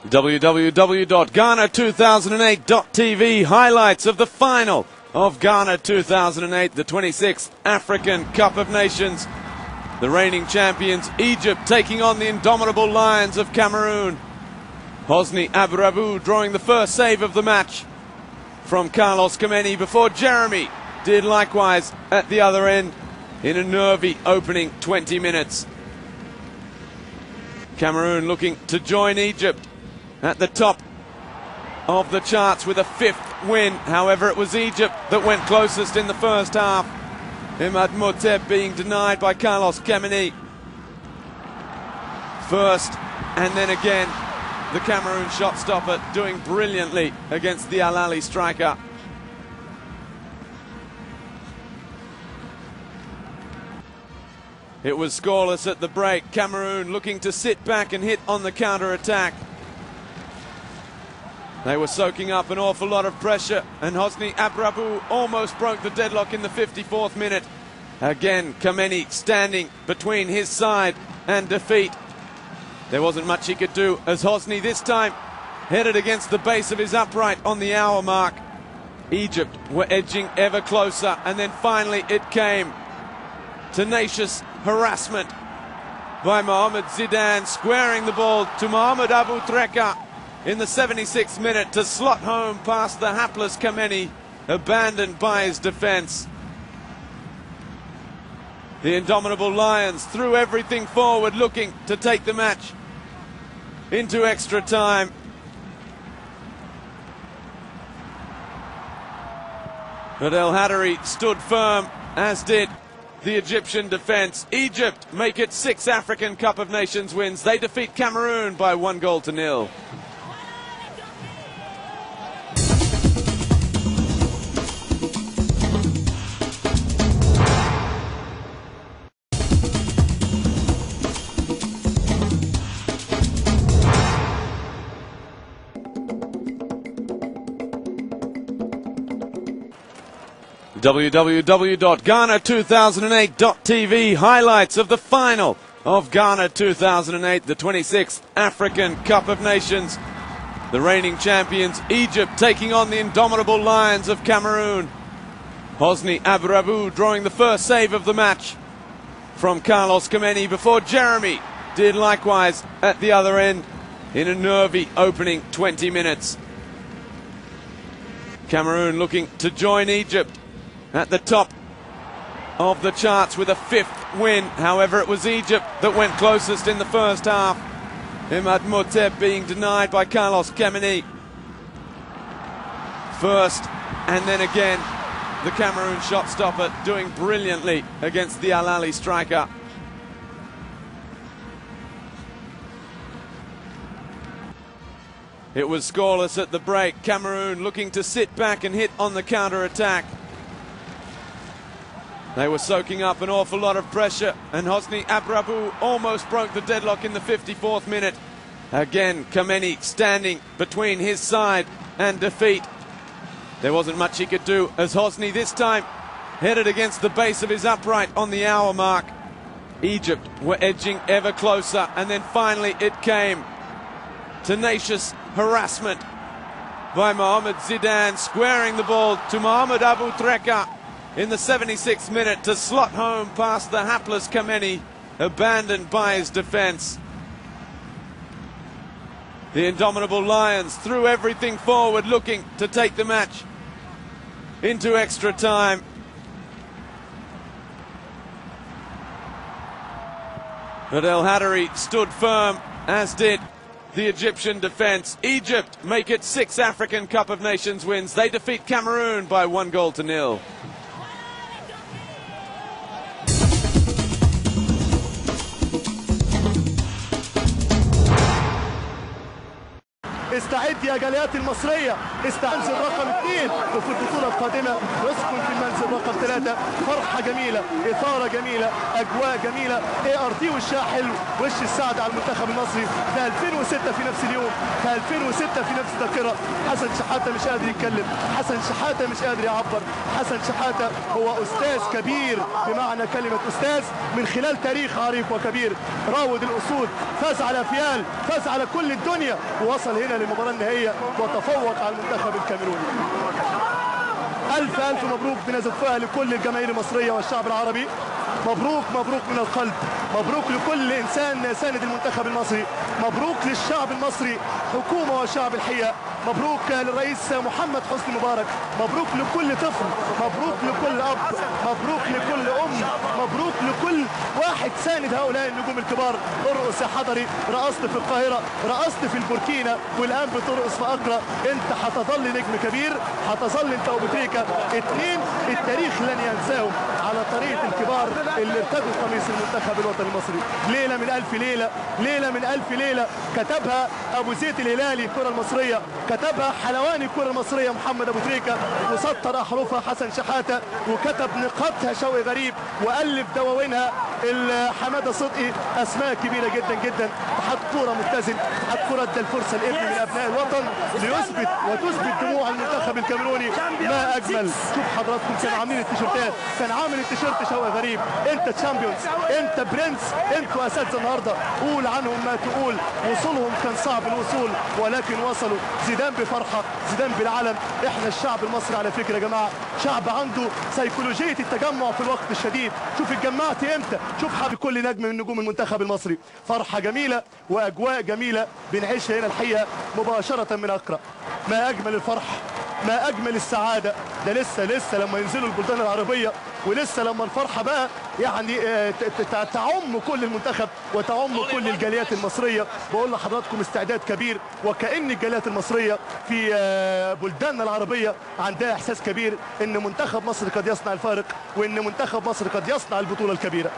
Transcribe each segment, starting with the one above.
www.ghana2008.tv highlights of the final of Ghana 2008, the 26th African Cup of Nations. The reigning champions, Egypt, taking on the indomitable Lions of Cameroon. Hosni Abrabu drawing the first save of the match from Carlos Kameni before Jeremy did likewise at the other end in a nervy opening 20 minutes. Cameroon looking to join Egypt at the top of the charts with a fifth win. However, it was Egypt that went closest in the first half. Imad Moteb being denied by Carlos Kameni. First and then again, the Cameroon shot stopper doing brilliantly against the Al Ahly striker. It was scoreless at the break. Cameroon looking to sit back and hit on the counter attack. They were soaking up an awful lot of pressure, and Hosni Abrabu almost broke the deadlock in the 54th minute. Again, Kameni standing between his side and defeat. There wasn't much he could do as Hosni this time headed against the base of his upright on the hour mark. Egypt were edging ever closer, and then finally it came. Tenacious harassment by Mohamed Zidane, squaring the ball to Mohamed Abu Treka in the 76th minute to slot home past the hapless Kameni, abandoned by his defence. The indomitable Lions threw everything forward, looking to take the match into extra time. But El Hadari stood firm, as did the Egyptian defence. Egypt make it six African Cup of Nations wins. They defeat Cameroon by one goal to nil. www.ghana2008.tv highlights of the final of Ghana 2008, the 26th African Cup of Nations. The reigning champions, Egypt, taking on the indomitable Lions of Cameroon. Hosni Abrabu drawing the first save of the match from Carlos Kameni before Jeremy did likewise at the other end in a nervy opening 20 minutes. Cameroon looking to join Egypt at the top of the charts with a fifth win. However, it was Egypt that went closest in the first half. Imad Moteb being denied by Carlos Kameni. First and then again, the Cameroon shot stopper doing brilliantly against the Al Ahly striker. It was scoreless at the break. Cameroon looking to sit back and hit on the counter attack. They were soaking up an awful lot of pressure, and Hosni Abrabu almost broke the deadlock in the 54th minute. Again, Kameni standing between his side and defeat. There wasn't much he could do as Hosni this time headed against the base of his upright on the hour mark. Egypt were edging ever closer, and then finally it came. Tenacious harassment by Mohamed Zidane, squaring the ball to Mohamed Abu Treka in the 76th minute to slot home past the hapless Kameni, abandoned by his defence. The indomitable Lions threw everything forward, looking to take the match into extra time. But El Hadari stood firm, as did the Egyptian defence. Egypt make it six African Cup of Nations wins. They defeat Cameroon by one goal to nil. استعد يا جاليات المصريه استنزل رقم اثنين وفي البطوله القادمه يسكن في المنزل رقم ثلاثه فرحه جميله اثاره جميله اجواء جميله اي ار تي وشها حلو وش السعد على المنتخب المصري في 2006 في نفس اليوم في 2006 في نفس الذاكره حسن شحاته مش قادر يتكلم حسن شحاته مش قادر يعبر حسن شحاته هو استاذ كبير بمعنى كلمه استاذ من خلال تاريخ عريق وكبير راود الاسود فاز على فيال فاز على كل الدنيا ووصل هنا للمباراه النهائيه وتفوق على المنتخب الكاميروني ألف ألف مبروك بنزفها لكل الجماهير المصرية والشعب العربي مبروك مبروك من القلب مبروك لكل إنسان ساند المنتخب المصري مبروك للشعب المصري حكومة وشعب الحقيقة مبروك للرئيس محمد حسني مبارك مبروك لكل طفل مبروك لكل أب مبروك لكل أم مبروك لكل واحد ساند هؤلاء النجوم الكبار ارقص يا حضري رقصت في القاهرة رقصت في البوركينا والآن بترقص في أقرأ أنت هتظل نجم كبير هتظل أنت وبتريكا اتنين التاريخ لن ينساهم على طريقة الكبار اللي ارتدوا قميص المنتخب الوطني المصري ليلة من ألف ليلة ليلة من ألف ليلة كتبها أبو زيد الهلالي الكرة المصرية كتبها حلواني الكرة المصرية محمد أبو تريكة وسطر أحرفها حسن شحاتة وكتب نقاطها شوقي غريب وألف دواوينها حمادة صدقي أسماء كبيرة جدا جدا اتحاد كورة متزن اتحاد كورة ادى الفرصة لابن من أبناء الوطن ليثبت وتثبت دموع المنتخب الكاميروني ما أجمل شوف حضراتكم كانوا عاملين التيشيرتات كان عامل التيشيرت شوقي غريب انت تشامبيونز انت برنس انتوا اساتذه النهارده قول عنهم ما تقول وصولهم كان صعب الوصول ولكن وصلوا زيدان بفرحه زيدان بالعلم احنا الشعب المصري على فكره يا جماعه شعب عنده سيكولوجيه التجمع في الوقت الشديد شوف اتجمعت امتى شوف حب كل نجم من نجوم المنتخب المصري فرحه جميله واجواء جميله بنعيشها هنا الحقيقه مباشره من اقرا ما اجمل الفرح ما اجمل السعاده ده لسه لسه لما ينزلوا البلدان العربيه ولسه لما الفرحه بقى يعني آه، ت- ت- تعم كل المنتخب وتعم كل الجاليات المصريه بقول لحضراتكم استعداد كبير وكأن الجاليات المصريه في آه، بلداننا العربيه عندها احساس كبير ان منتخب مصر قد يصنع الفارق وان منتخب مصر قد يصنع البطوله الكبيره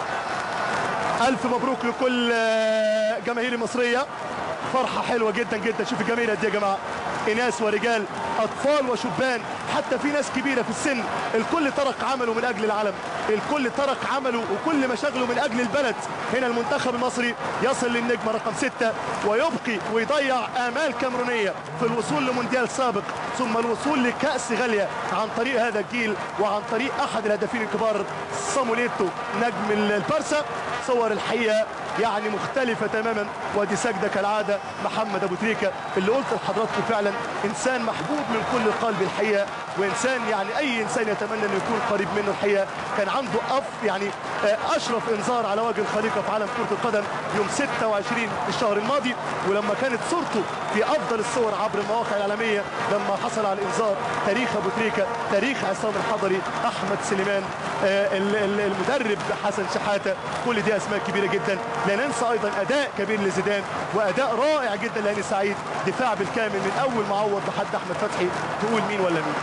الف مبروك لكل آه، جماهير المصريه فرحه حلوه جدا جدا شوف الجماهير قد ايه يا جماعه اناث ورجال اطفال وشبان حتى في ناس كبيره في السن الكل ترك عمله من اجل العلم الكل ترك عمله وكل مشاغله من اجل البلد هنا المنتخب المصري يصل للنجمه رقم ستة ويبقي ويضيع امال كاميرونيه في الوصول لمونديال سابق ثم الوصول لكاس غاليه عن طريق هذا الجيل وعن طريق احد الهدافين الكبار صاموليتو نجم البارسا صور الحقيقه يعني مختلفة تماما ودي سجدة كالعادة محمد أبو تريكة اللي قلت لحضراتكم فعلا إنسان محبوب من كل قلب الحقيقة وإنسان يعني أي إنسان يتمنى أنه يكون قريب منه الحقيقة كان عنده أف يعني آه، أشرف إنذار على وجه الخليقة في عالم كرة القدم يوم 26 الشهر الماضي ولما كانت صورته في أفضل الصور عبر المواقع الإعلامية لما حصل على الإنذار تاريخ أبو تريكة تاريخ عصام الحضري أحمد سليمان آه، ال- ال- المدرب حسن شحاتة كل دي أسماء كبيرة جدا لا ننسى أيضا أداء كبير لزيدان وأداء رائع جدا لهاني سعيد دفاع بالكامل من أول معوض لحد أحمد فتحي تقول مين ولا مين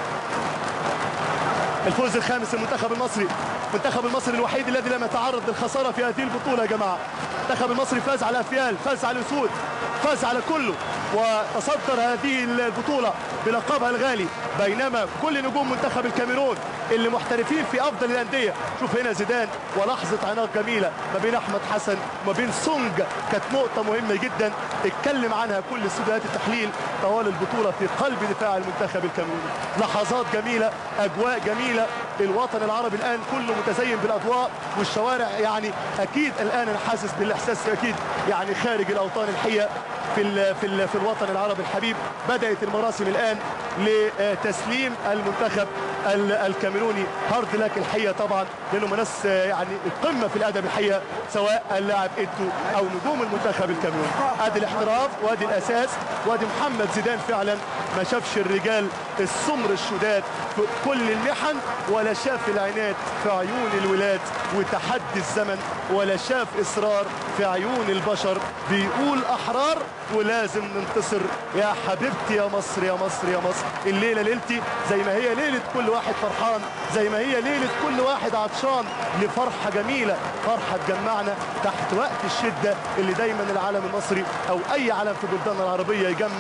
الفوز الخامس للمنتخب المصري المنتخب المصري الوحيد الذي لم يتعرض للخساره في هذه البطوله يا جماعه المنتخب المصري فاز على افيال فاز على الاسود فاز على كله وتصدر هذه البطوله بلقبها الغالي بينما كل نجوم منتخب الكاميرون اللي محترفين في افضل الانديه شوف هنا زيدان ولحظه عناق جميله ما بين احمد حسن وما بين سونج كانت نقطه مهمه جدا اتكلم عنها كل استوديوهات التحليل طوال البطوله في قلب دفاع المنتخب الكاميروني لحظات جميله اجواء جميله الوطن العربي الان كله متزين بالاضواء والشوارع يعني اكيد الان انا حاسس بالاحساس اكيد يعني خارج الاوطان الحقيقه في ال في ال في الوطن العربي الحبيب بدات المراسم الان لتسليم المنتخب ال- الكاميروني هارد لك الحقيقه طبعا لانهم ناس آه، يعني القمه في الادب الحقيقه سواء اللاعب ايتو او نجوم المنتخب الكاميروني ادي الاحتراف وادي الاساس وادي محمد زيدان فعلا ما شافش الرجال السمر الشداد في كل المحن ولا شاف العناد في عيون الولاد وتحدي الزمن ولا شاف اصرار في عيون البشر بيقول احرار ولازم ننتصر يا حبيبتي يا مصر يا مصر يا مصر الليله ليلتي زي ما هي ليله كل واحد فرحان زي ما هي ليله كل واحد عطشان لفرحه جميله فرحه تجمعنا تحت وقت الشده اللي دايما العالم المصري او اي علم في بلداننا العربيه يجمع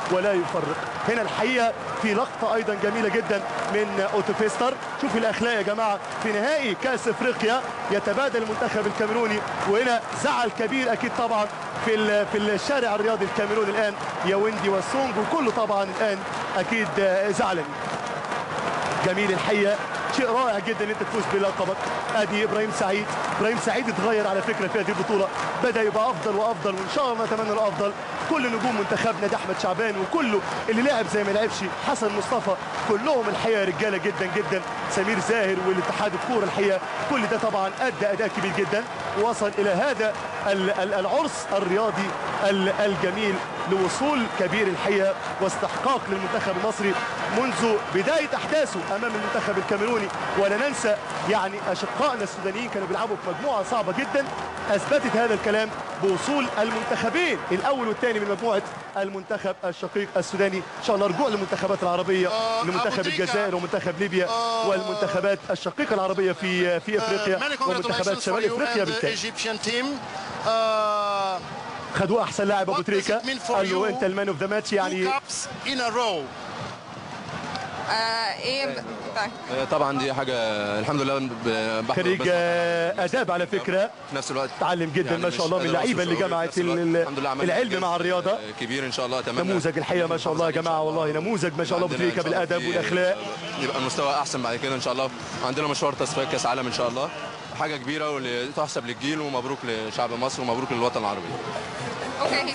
ولا يفرق هنا الحقيقه في لقطه ايضا جميله جدا من اوتوفيستر شوف الاخلاق يا جماعه في نهائي كاس افريقيا يتبادل المنتخب الكاميروني وهنا زعل كبير اكيد طبعا في ال- في الشارع الرياضي الكاميروني الان ياوندي والسونج وكله طبعا الان اكيد آه، زعلان جميل الحقيقه شيء رائع جدا ان انت تفوز بلقبك ادي ابراهيم سعيد ابراهيم سعيد اتغير على فكره في هذه البطوله بدا يبقى افضل وافضل وان شاء الله نتمنى الافضل كل نجوم منتخبنا ده احمد شعبان وكله اللي لعب زي ما لعبش حسن مصطفى كلهم الحقيقه رجاله جدا جدا سمير زاهر والاتحاد الكوره الحقيقه كل ده طبعا ادى اداء كبير جدا ووصل الى هذا ال- ال- العرس الرياضي ال- الجميل لوصول كبير الحقيقه واستحقاق للمنتخب المصري منذ بدايه احداثه امام المنتخب الكاميروني ولا ننسى يعني اشقائنا السودانيين كانوا بيلعبوا في مجموعه صعبه جدا اثبتت هذا الكلام بوصول المنتخبين الاول والثاني من مجموعه المنتخب الشقيق السوداني ان شاء الله رجوع للمنتخبات العربيه آه، لمنتخب أبو تريكة. الجزائر ومنتخب ليبيا آه. والمنتخبات الشقيقه العربيه في في Uh, افريقيا many ومنتخبات congratulations for شمال you افريقيا and the بالتالي Egyptian team. Uh, خدوه احسن لاعب ابو What does تريكه it mean for قال له you انت المان اوف ذا ماتش two يعني cups in a row. آه ايه ب- طيب طبعا دي حاجه الحمد لله ب- بحمد خريج ربنا. آه، اداب على فكره في نفس الوقت تعلم جدا يعني ما مش شاء الله من قادر اللعيبه أوصف اللي شعوري. في جمعت نفس الوقت ال- الحمد لله عملنا العلم إنجاز، مع الرياضه آه، كبير ان شاء الله اتمنى نموذج الحقيقه ما شاء الله يا جماعه والله نموذج ما شاء الله ابو عندنا إن تريكه شاء الله بالادب في- والاخلاق يبقى المستوى احسن بعد كده ان شاء الله عندنا مشوار تصفيات كاس عالم ان شاء الله حاجه كبيره وتحسب للجيل ومبروك لشعب مصر ومبروك للوطن العربي اوكي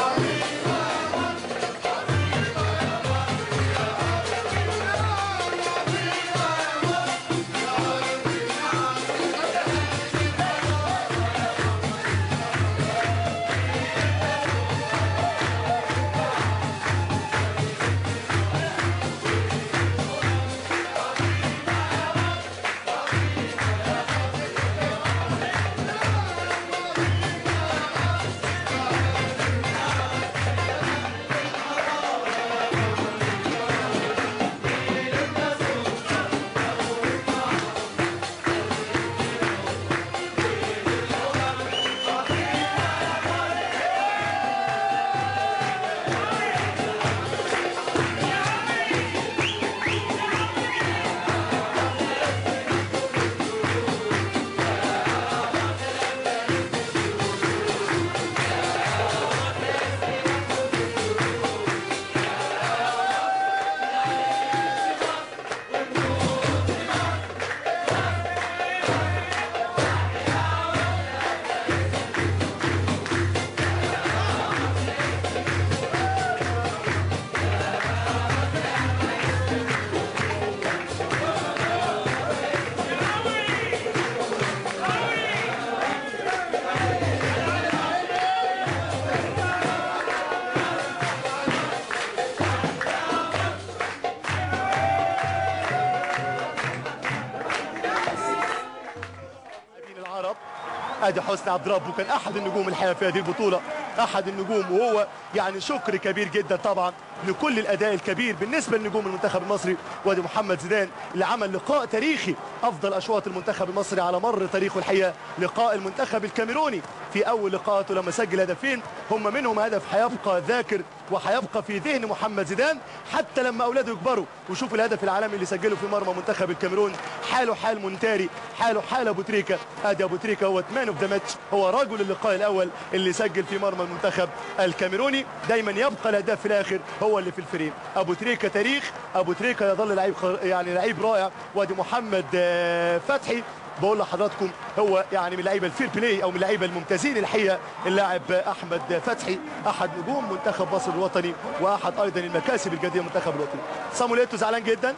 لاعبين العرب ادي حسني عبد ربه كان احد النجوم الحقيقه في هذه البطوله احد النجوم وهو يعني شكر كبير جدا طبعا لكل الاداء الكبير بالنسبه لنجوم المنتخب المصري وادي محمد زيدان اللي عمل لقاء تاريخي افضل اشواط المنتخب المصري على مر تاريخه الحقيقه لقاء المنتخب الكاميروني في اول لقاءاته لما سجل هدفين هم منهم هدف هيبقى ذاكر وهيبقى في ذهن محمد زيدان حتى لما اولاده يكبروا ويشوفوا الهدف العالمي اللي سجله في مرمى منتخب الكاميرون حاله حال مونتاري حاله حال ابو تريكه ادي ابو تريكه هو مان اوف ذا ماتش هو رجل اللقاء الاول اللي سجل في مرمى المنتخب الكاميروني دايما يبقى الهداف في الاخر هو اللي في الفريم ابو تريكه تاريخ ابو تريكه يظل لعيب خر... يعني لعيب رائع وادي محمد آه، فتحي بقول لحضراتكم هو يعني من اللعيبه الفير بلاي او من اللعيبه الممتازين الحقيقه اللاعب احمد فتحي احد نجوم منتخب مصر الوطني واحد ايضا المكاسب الجديده للمنتخب الوطني صاموليتو زعلان جدا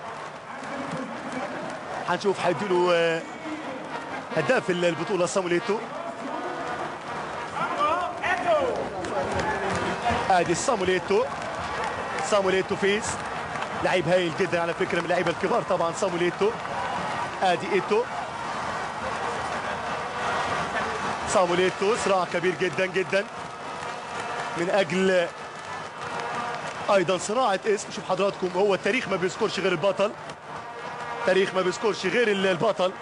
هنشوف هيديله آه، هداف البطوله صاموليتو ادي صاموليتو صاموليتو فيس لعيب هايل جدا على فكره من اللعيبه الكبار طبعا صاموليتو ادي ايتو صاموليتو صراع كبير جدا جدا من اجل ايضا صناعه اسم شوف حضراتكم هو التاريخ ما بيذكرش غير البطل تاريخ ما بيذكرش غير البطل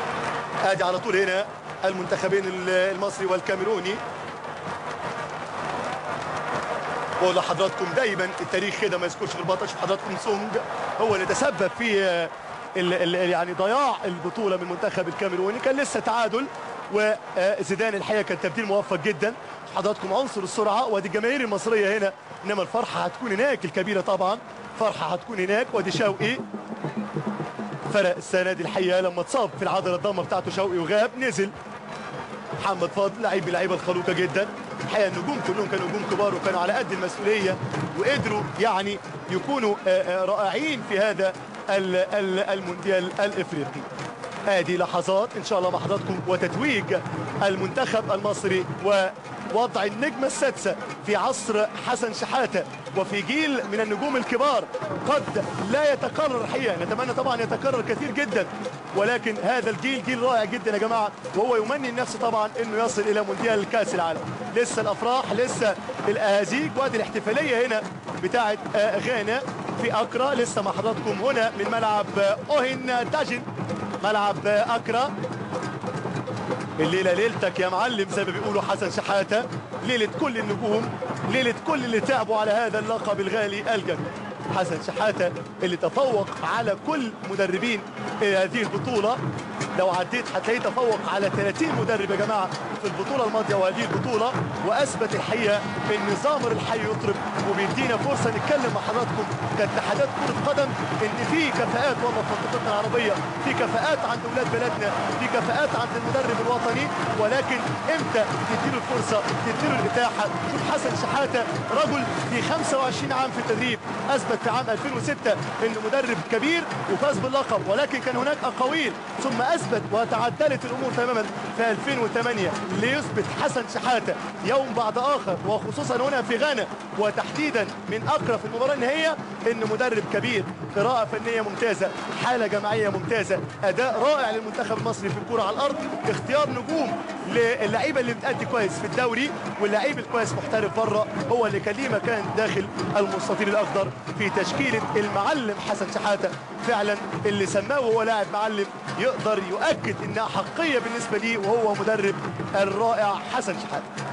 ادي على طول هنا المنتخبين المصري والكاميروني بقول لحضراتكم دايما التاريخ كده ما يذكرش غير بطل شوف حضراتكم سونج هو اللي تسبب في آه، ال ال يعني ضياع البطوله من منتخب الكاميروني كان لسه تعادل وزيدان الحقيقه كان تبديل موفق جدا حضراتكم عنصر السرعه وادي الجماهير المصريه هنا انما الفرحه هتكون هناك الكبيره طبعا فرحه هتكون هناك وادي شوقي فرق السنه دي الحقيقه لما اتصاب في العضله الضامه بتاعته شوقي وغاب نزل محمد فاضل لعيب من اللعيبه الخلوقه جدا الحقيقه النجوم كلهم كانوا نجوم كبار وكانوا على قد المسؤوليه وقدروا يعني يكونوا آه، آه، رائعين في هذا ال- ال- المونديال الافريقي ادي لحظات ان شاء الله مع حضراتكم وتتويج المنتخب المصري ووضع النجمه السادسه في عصر حسن شحاته وفي جيل من النجوم الكبار قد لا يتكرر الحقيقه نتمنى طبعا يتكرر كثير جدا ولكن هذا الجيل جيل رائع جدا يا جماعه وهو يمني النفس طبعا انه يصل الى مونديال كاس العالم لسه الافراح لسه الاهازيج وادي الاحتفاليه هنا بتاعه آه، غانا في اكرا لسه مع حضراتكم هنا من ملعب آه، اوهن داجن ملعب آه، اكرا الليله ليلتك يا معلم زي ما بيقولوا حسن شحاته ليله كل النجوم ليله كل اللي تعبوا على هذا اللقب الغالي الجميل حسن شحاته اللي تفوق على كل مدربين هذه البطوله لو عديت هتلاقيه تفوق على 30 مدرب يا جماعه في البطوله الماضيه وهذه البطوله واثبت الحقيقه ان زامر الحي يطرب وبيدينا فرصه نتكلم مع حضراتكم كاتحادات كره قدم ان في كفاءات والله في منطقتنا العربيه في كفاءات عند اولاد بلدنا في كفاءات عند المدرب الوطني ولكن امتى تديله الفرصه تديله الاتاحه شوف حسن شحاته رجل في 25 عام في التدريب اثبت في عام 2006 انه مدرب كبير وفاز باللقب ولكن كان هناك اقاويل ثم اثبت وتعدلت الامور تماما في 2008 ليثبت حسن شحاته يوم بعد اخر وخصوصا هنا في غانا وتحديدا من اقرا في المباراه النهائيه انه مدرب كبير قراءه فنيه ممتازه حاله جماعيه ممتازه اداء رائع للمنتخب المصري في الكره على الارض اختيار نجوم للعيبه اللي بتأدي كويس في الدوري واللعيب الكويس محترف بره هو اللي كان ليه مكان داخل المستطيل الاخضر في تشكيله المعلم حسن شحاته فعلا اللي سماه وهو لاعب معلم يقدر يؤكد انها حقيه بالنسبه ليه وهو مدرب الرائع حسن شحاته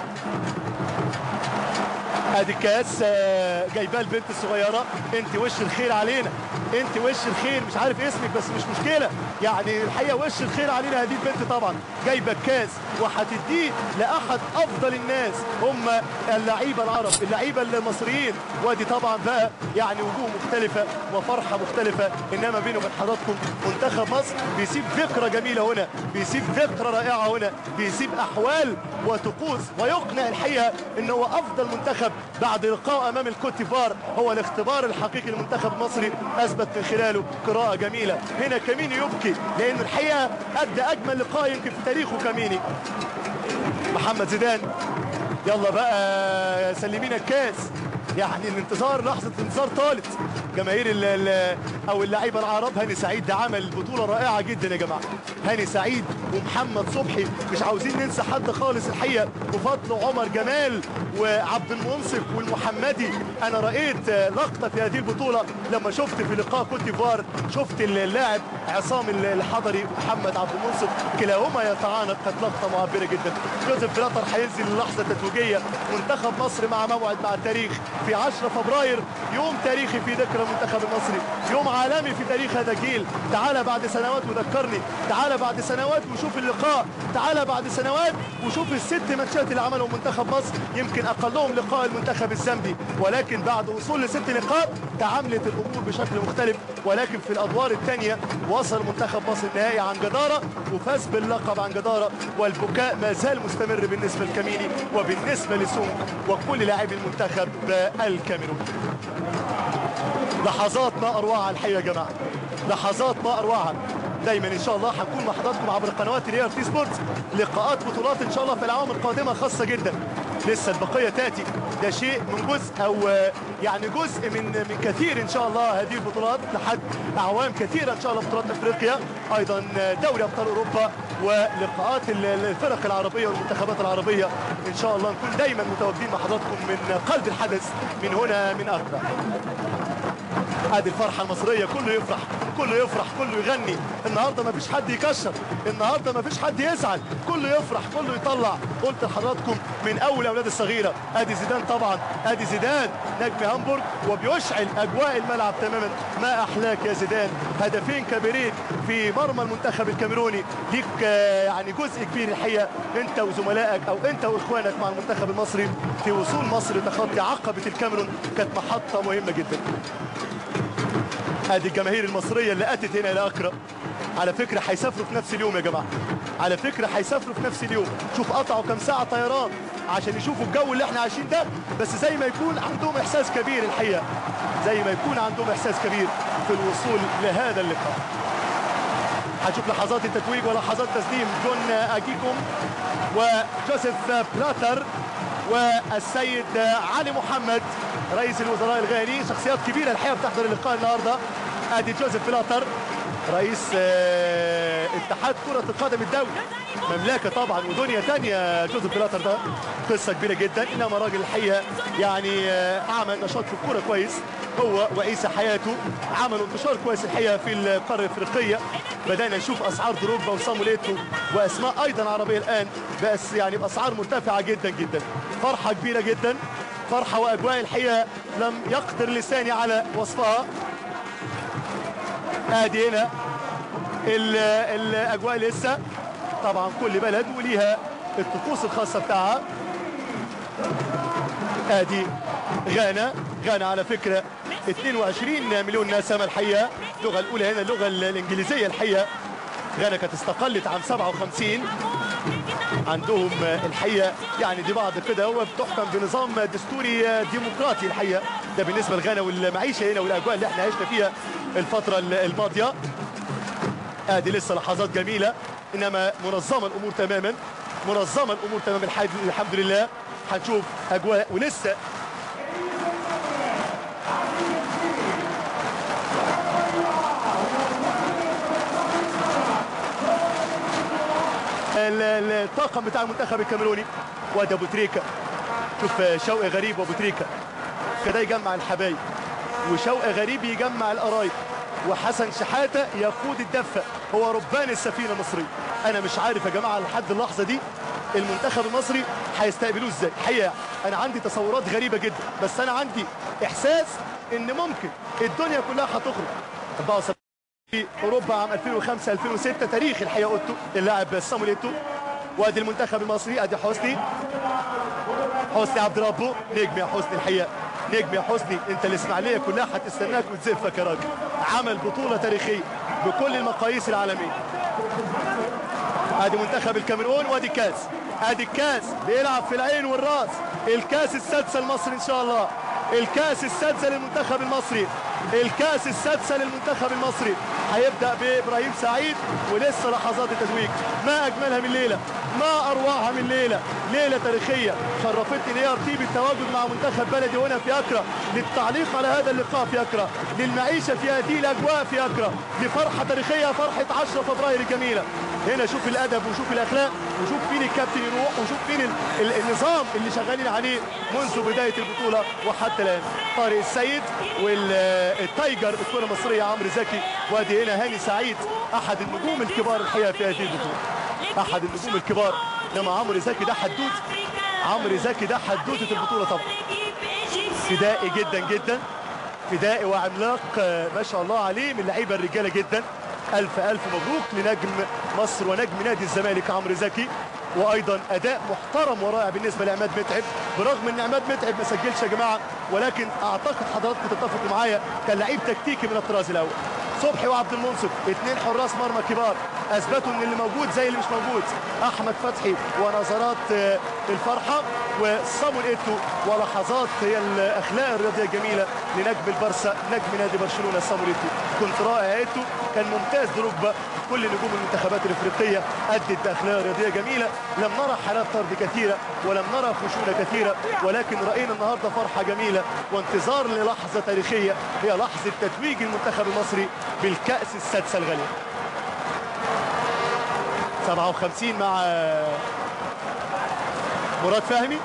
ادي الكاس آه، جايباه البنت الصغيره انت وش الخير علينا انت وش الخير مش عارف اسمك بس مش مشكله يعني الحقيقه وش الخير علينا هذه البنت طبعا جايبه الكاس وهتديه لاحد افضل الناس هم اللعيبه العرب اللعيبه المصريين وادي طبعا بقى يعني وجوه مختلفه وفرحه مختلفه انما بينه وبين حضراتكم منتخب مصر بيسيب ذكرى جميله هنا بيسيب ذكرى رائعه هنا بيسيب احوال وطقوس ويقنع الحقيقه ان هو افضل منتخب بعد لقاء امام الكوت ديفوار هو الاختبار الحقيقي للمنتخب المصري اثبت من خلاله قراءه جميله هنا كاميني يبكي لانه الحقيقه ادى اجمل لقاء يمكن في تاريخه كاميني محمد زيدان يلا بقى سلمينا الكاس يعني الانتظار لحظة انتظار طالت جماهير ال ال او اللعيبة العرب هاني سعيد ده عمل بطولة رائعة جدا يا جماعة هاني سعيد ومحمد صبحي مش عاوزين ننسى حد خالص الحقيقة وفضل عمر جمال وعبد المنصف والمحمدي انا رأيت لقطة في هذه البطولة لما شفت في لقاء كوت ديفوار شفت اللاعب عصام الحضري ومحمد عبد المنصف كلاهما يتعانق كانت لقطة معبرة جدا جوزيف بلاتر هينزل اللحظة التتويجية منتخب مصر مع موعد مع التاريخ في 10 فبراير يوم تاريخي في ذكرى المنتخب المصري يوم عالمي في تاريخ هذا الجيل تعال بعد سنوات وذكرني تعال بعد سنوات وشوف اللقاء تعال بعد سنوات وشوف الست ماتشات اللي عملهم منتخب مصر يمكن اقلهم لقاء المنتخب الزامبي ولكن بعد وصول لست نقاط تعاملت الامور بشكل مختلف ولكن في الادوار الثانيه وصل منتخب مصر النهائي عن جداره وفاز باللقب عن جداره والبكاء ما زال مستمر بالنسبه لكاميني وبالنسبه لسونج وكل لاعبي المنتخب الكاميرون لحظات ما اروعها الحقيقه يا جماعه لحظات ما اروعها دايما ان شاء الله هنكون مع حضراتكم عبر قنوات ريال تي سبورتس لقاءات بطولات ان شاء الله في الاعوام القادمه خاصه جدا لسه البقيه تاتي ده شيء من جزء او يعني جزء من من كثير ان شاء الله هذه البطولات لحد اعوام كثيره ان شاء الله بطولات افريقيا ايضا دوري ابطال اوروبا ولقاءات الفرق العربيه والمنتخبات العربيه ان شاء الله نكون دايما متواجدين مع حضراتكم من قلب الحدث من هنا من اكرا هذه الفرحه المصريه كله يفرح كله يفرح كله يغني النهارده ما فيش حد يكشر النهارده ما فيش حد يزعل كله يفرح كله يطلع قلت لحضراتكم من اول الاولاد الصغيره ادي زيدان طبعا ادي زيدان نجم هامبورغ وبيشعل اجواء الملعب تماما ما احلاك يا زيدان هدفين كبيرين في مرمى المنتخب الكاميروني ليك آه، يعني جزء كبير الحقيقه انت وزملائك او انت واخوانك مع المنتخب المصري في وصول مصر لتخطي عقبه الكاميرون كانت محطه مهمه جدا ادي الجماهير المصريه اللي اتت هنا الى اكرا على فكره هيسافروا في نفس اليوم يا جماعه على فكره هيسافروا في نفس اليوم شوف قطعوا كام ساعه طيران عشان يشوفوا الجو اللي احنا عايشين ده بس زي ما يكون عندهم احساس كبير الحقيقه زي ما يكون عندهم احساس كبير في الوصول لهذا اللقاء هنشوف لحظات التتويج ولحظات تسليم جون اجيكم وجوزيف بلاتر والسيد علي محمد رئيس الوزراء الغاني شخصيات كبيره الحقيقه بتحضر اللقاء النهارده ادي جوزيف بلاتر رئيس آه، اتحاد كرة القدم الدولي مملكة طبعا ودنيا تانية جوزيف بلاتر ده قصة كبيرة جدا انما راجل الحقيقة يعني آه، عمل نشاط في الكورة كويس هو وعيسى حياته عملوا انتشار كويس الحقيقة في القارة الافريقية بدأنا نشوف اسعار دروجبا وصاموليتو واسماء ايضا عربية الان بس يعني باسعار مرتفعة جدا جدا فرحة كبيرة جدا فرحة واجواء الحقيقة لم يقدر لساني على وصفها ادي هنا ال- الاجواء لسه طبعا كل بلد وليها الطقوس الخاصه بتاعها ادي غانا غانا على فكره 22 مليون نسمه الحقيقه اللغه الاولى هنا اللغه الانجليزيه الحقيقه غانا كانت استقلت عام 57 عندهم الحقيقه يعني دي بعض كده هو بتحكم بنظام دستوري ديمقراطي الحقيقه ده بالنسبه لغانا والمعيشه هنا والاجواء اللي احنا عشنا فيها الفتره الماضيه ادي لسه لحظات جميله انما منظمه الامور تماما منظمه الامور تماما الحمد الحمد لله هنشوف اجواء ولسه ال- ال- الطاقم بتاع المنتخب الكاميروني وادي ابو تريكه شوف شوقي غريب وابو تريكه كده يجمع الحبايب وشوقي غريب يجمع القرايب وحسن شحاته يقود الدفه هو ربان السفينه المصريه انا مش عارف يا جماعه لحد اللحظه دي المنتخب المصري هيستقبلوه ازاي الحقيقه انا عندي تصورات غريبه جدا بس انا عندي احساس ان ممكن الدنيا كلها هتخرج 74 في اوروبا عام 2005 2006 تاريخ الحقيقه اوتو اللاعب سامويل ايتو وادي المنتخب المصري ادي حسني حسني عبد ربه نجم يا حسني الحقيقه نجم يا حسني انت الاسماعيليه كلها هتستناك وتزفك يا راجل عمل بطوله تاريخيه بكل المقاييس العالميه ادي منتخب الكاميرون وادي الكاس ادي الكاس بيلعب في العين والراس الكاس السادسه المصري ان شاء الله الكاس السادسه للمنتخب المصري الكاس السادسه للمنتخب المصري هيبدا بابراهيم سعيد ولسه لحظات التتويج ما اجملها من ليله ما اروعها من ليله ليله تاريخيه شرفتني ليا ارتيب التواجد مع منتخب بلدي هنا في اكرا للتعليق على هذا اللقاء في اكرا للمعيشه في هذه الاجواء في اكرا لفرحه تاريخيه فرحه 10 فبراير الجميله هنا شوف الادب وشوف الاخلاق وشوف فين الكابتن يروح وشوف فين ال- ال- النظام اللي شغالين عليه منذ بدايه البطوله وحتى الان طارق السيد والتايجر الكره المصريه عمرو زكي وادي هنا هاني سعيد احد النجوم الكبار الحقيقه في هذه البطوله احد النجوم الكبار انما عمرو زكي ده حدوت عمرو زكي ده حدوته البطوله طبعا فدائي جدا جدا فدائي وعملاق آه، ما شاء الله عليه من لعيبه الرجاله جدا الف الف مبروك لنجم مصر ونجم نادي الزمالك عمرو زكي وايضا اداء محترم ورائع بالنسبه لعماد متعب برغم ان عماد متعب ما سجلش يا جماعه ولكن اعتقد حضراتكم تتفقوا معايا كان لعيب تكتيكي من الطراز الاول صبحي وعبد المنصف اثنين حراس مرمى كبار اثبتوا ان اللي موجود زي اللي مش موجود احمد فتحي ونظرات آه، الفرحه وصامويل ايتو ولحظات هي الاخلاق الرياضيه الجميله لنجم البرسا نجم نادي برشلونه صامويل ايتو كنت رائع ايتو كان ممتاز دروجبا كل نجوم المنتخبات الافريقيه ادت باخلاق رياضيه جميله لم نرى حالات طرد كثيره ولم نرى خشونه كثيره ولكن راينا النهارده فرحه جميله وانتظار للحظه تاريخيه هي لحظه تتويج المنتخب المصري بالكاس السادسه الغاليه 57 مع مراد فهمي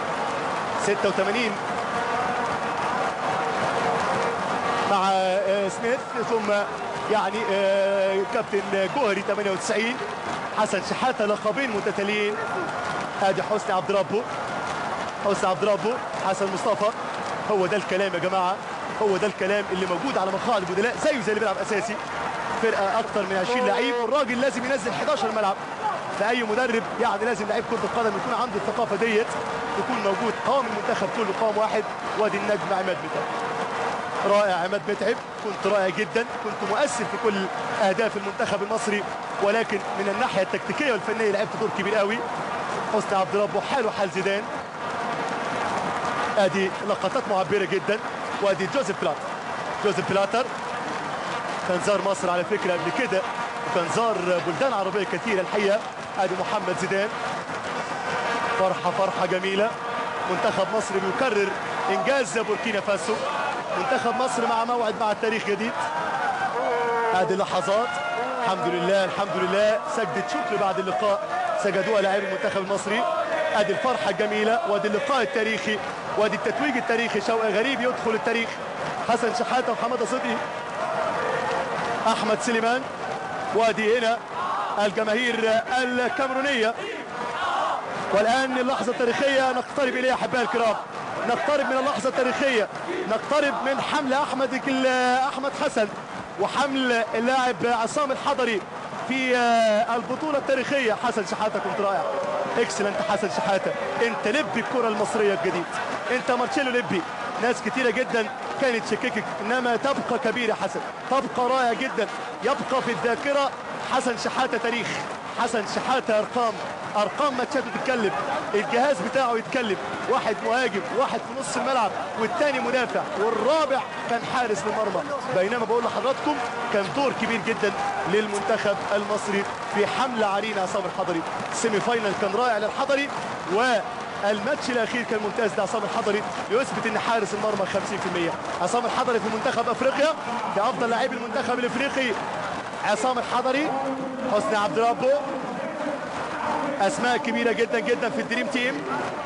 86 مع آه، سميث ثم يعني آه، كابتن جوهري 98 حسن شحاته لقبين متتاليين ادي حسني عبد ربه حسني عبد ربه حسن مصطفى هو ده الكلام يا جماعه هو ده الكلام اللي موجود على مقاعد البدلاء زيه زي اللي بيلعب اساسي فرقه اكتر من 20 لعيب والراجل لازم ينزل 11 الملعب فاي مدرب يعني لازم لعيب كره القدم يكون عنده الثقافه ديت يكون موجود قوام المنتخب كله قوام واحد وادي النجم عماد متعب رائع عماد متعب كنت رائع جدا كنت مؤثر في كل اهداف المنتخب المصري ولكن من الناحيه التكتيكيه والفنيه لعبت دور كبير قوي حسني عبد ربه حاله حال زيدان ادي لقطات معبره جدا وادي جوزيف بلاتر جوزيف بلاتر كان زار مصر على فكره قبل كده وكان زار بلدان عربيه كثيره الحقيقه ادي محمد زيدان فرحه فرحه جميله منتخب مصر بيكرر انجاز بوركينا فاسو منتخب مصر مع موعد مع التاريخ جديد هذه اللحظات الحمد لله الحمد لله سجدة شكر بعد اللقاء سجدوها لاعبي المنتخب المصري ادي الفرحة الجميلة وادي اللقاء التاريخي وادي التتويج التاريخي شوقي غريب يدخل التاريخ حسن شحاتة وحمادة صدقي احمد سليمان وادي هنا الجماهير الكاميرونية والآن اللحظة التاريخية نقترب إليها أحبائي الكرام نقترب من اللحظة التاريخية نقترب من حمل أحمد ال- أحمد حسن وحمل اللاعب عصام الحضري في آه، البطولة التاريخية حسن شحاتة كنت رائع اكسلنت حسن شحاتة انت لبي الكرة المصرية الجديد انت مارتشيلو لبي ناس كتيرة جدا كانت تشككك انما تبقى كبير يا حسن تبقى رائع جدا يبقى في الذاكرة حسن شحاتة تاريخ حسن شحاتة ارقام ارقام ماتشاته تتكلم الجهاز بتاعه يتكلم واحد مهاجم واحد في نص الملعب والتاني مدافع والرابع كان حارس للمرمى بينما بقول لحضراتكم كان دور كبير جدا للمنتخب المصري في حملة عرينا عصام الحضري السيمي فاينل كان رائع للحضري والماتش الاخير كان ممتاز لعصام الحضري يثبت ان حارس المرمى 50% عصام الحضري في منتخب افريقيا كافضل لاعبي المنتخب الافريقي عصام الحضري حسني عبد ربه اسماء كبيره جدا جدا في الدريم تيم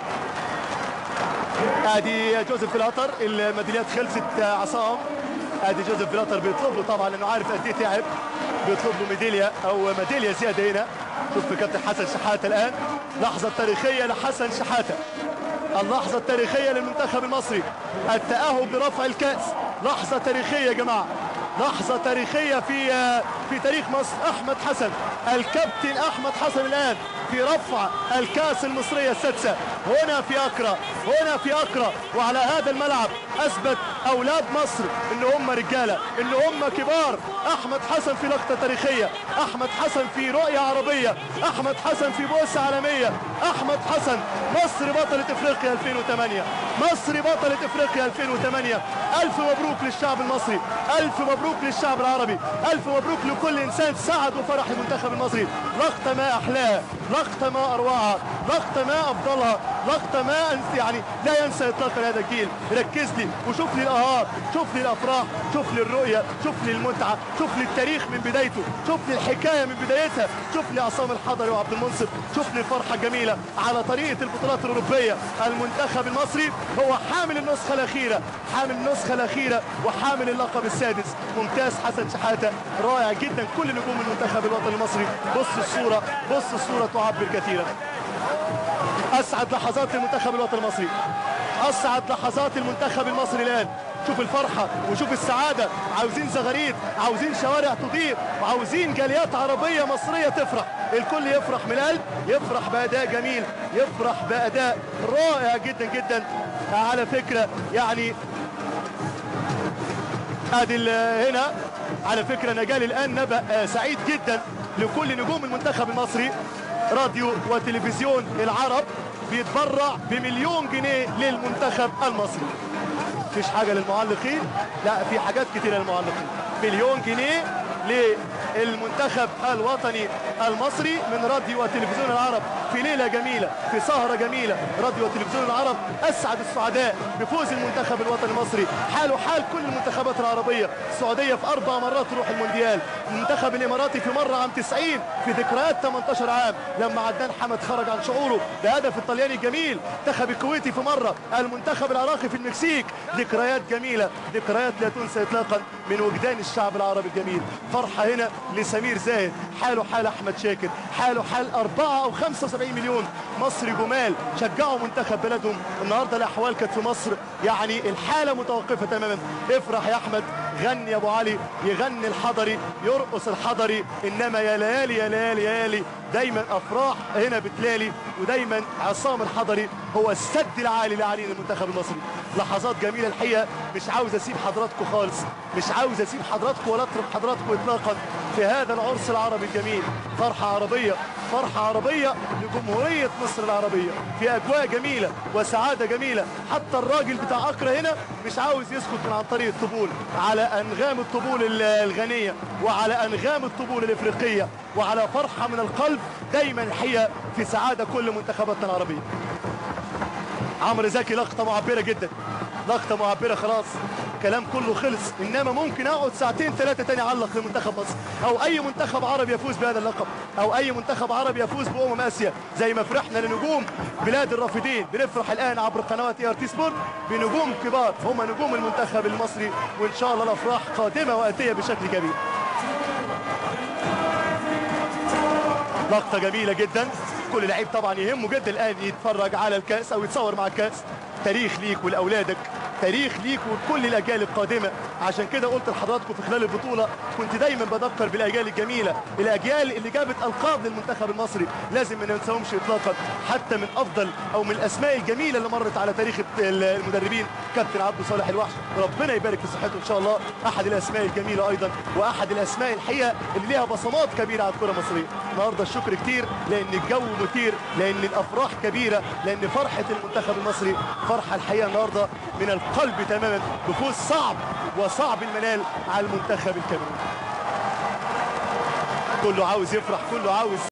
ادي جوزيف فلاتر الميداليات خلصت عصام ادي جوزيف فلاتر بيطلب له طبعا لانه عارف قد ايه تعب بيطلب له ميداليه او ميداليه زياده هنا شوف كابتن حسن شحاته الان لحظه تاريخيه لحسن شحاته اللحظه التاريخيه للمنتخب المصري التاهل برفع الكاس لحظه تاريخيه يا جماعه لحظة تاريخية في في تاريخ مصر أحمد حسن الكابتن أحمد حسن الآن في رفع الكاس المصرية السادسة هنا في أكرا هنا في أكرا وعلى هذا الملعب أثبت أولاد مصر إن هم رجالة إن هم كبار أحمد حسن في لقطة تاريخية أحمد حسن في رؤية عربية أحمد حسن في بوسة عالمية أحمد حسن مصر بطلة إفريقيا 2008 مصر بطلة إفريقيا 2008 ألف مبروك للشعب المصري ألف مبروك للشعب العربي ألف مبروك لكل إنسان سعد وفرح المنتخب المصري لقطة ما أحلاها لقطة ما أروعها لقطة ما أفضلها لقطة ما أنس يعني لا ينسى إطلاقا هذا الجيل ركز لي وشوف لي الأهات شوف لي الأفراح شوف لي الرؤية شوف لي المتعة شوف لي التاريخ من بدايته شوف لي الحكاية من بدايتها شوف لي عصام الحضري وعبد المنصف شوف لي الفرحة الجميلة على طريقة البطولات الأوروبية المنتخب المصري هو حامل النسخة الأخيرة حامل النسخة الأخيرة وحامل اللقب السادس ممتاز حسن شحاتة رائع جدا كل نجوم المنتخب الوطني المصري بص الصورة بص الصورة تعبر كثيرا اسعد لحظات المنتخب الوطني المصري اسعد لحظات المنتخب المصري الان شوف الفرحة وشوف السعادة عاوزين زغاريد عاوزين شوارع تضيء وعاوزين جاليات عربية مصرية تفرح الكل يفرح من القلب يفرح بأداء جميل يفرح بأداء رائع جدا جدا على فكرة يعني ادي ال- هنا على فكرة انا جالي الان نبأ آه، سعيد جدا لكل نجوم المنتخب المصري راديو وتلفزيون العرب بيتبرع بمليون جنيه للمنتخب المصري مفيش حاجة للمعلقين لا في حاجات كتيرة للمعلقين مليون جنيه للمنتخب الوطني المصري من راديو وتلفزيون العرب في ليله جميله في سهره جميله راديو وتلفزيون العرب اسعد السعداء بفوز المنتخب الوطني المصري حاله حال كل المنتخبات العربيه السعوديه في اربع مرات تروح المونديال المنتخب الاماراتي في مره عام 90 في ذكريات 18 عام لما عدنان حمد خرج عن شعوره بهدف الطلياني الجميل المنتخب الكويتي في مره المنتخب العراقي في المكسيك ذكريات جميله ذكريات لا تنسى اطلاقا من وجدان الشعب العربي الجميل فرحه هنا لسمير زاهد حاله حال احمد شاكر حاله حال 4 او 75 مليون مصري جمال شجعوا منتخب بلدهم النهارده الاحوال كانت في مصر يعني الحاله متوقفه تماما افرح يا احمد غني يا ابو علي يغني الحضري يرقص الحضري انما يا ليالي يا ليالي يا ليالي دايما افراح هنا بتلالي ودايما عصام الحضري هو السد العالي لاعلين المنتخب المصري لحظات جميله الحقيقه مش عاوز اسيب حضراتكم خالص مش عاوز اسيب حضراتكم ولا اترك حضراتكم اطلاقا في هذا العرس العربي الجميل فرحه عربيه فرحه عربيه لجمهوريه مصر العربيه في اجواء جميله وسعاده جميله حتى الراجل بتاع اكرا هنا مش عاوز يسكت من عن طريق الطبول على انغام الطبول ال- الغنيه وعلى انغام الطبول الافريقيه وعلى فرحه من القلب دايما الحقيقه في سعاده كل منتخباتنا العربيه عمرو زكي لقطه معبره جدا لقطه معبره خلاص كلام كله خلص انما ممكن اقعد ساعتين ثلاثه تاني اعلق لمنتخب مصر او اي منتخب عربي يفوز بهذا اللقب او اي منتخب عربي يفوز بامم اسيا زي ما فرحنا لنجوم بلاد الرافدين بنفرح الان عبر قنوات اي ار تي سبورت بنجوم كبار هم نجوم المنتخب المصري وان شاء الله الافراح قادمه واتيه بشكل كبير لقطة جميلة جدا كل لعيب طبعا يهمه جدا الآن يتفرج على الكأس أو يتصور مع الكأس تاريخ ليك ولأولادك تاريخ ليك ولكل الأجيال القادمة عشان كده قلت لحضراتكم في خلال البطولة كنت دايما بذكر بالأجيال الجميلة الأجيال اللي جابت ألقاب للمنتخب المصري لازم ما ننساهمش إطلاقا حتى من أفضل أو من الأسماء الجميلة اللي مرت على تاريخ المدربين كابتن عبد صالح الوحش ربنا يبارك في صحته إن شاء الله أحد الأسماء الجميلة أيضا وأحد الأسماء الحقيقة اللي ليها بصمات كبيرة على الكرة المصرية النهارده الشكر كتير لأن الجو مثير لأن الأفراح كبيرة لأن فرحة المنتخب المصري فرحة الحقيقة النهارده من القلب تماما بفوز صعب وصعب المنال على المنتخب الكاميروني كله عاوز يفرح كله عاوز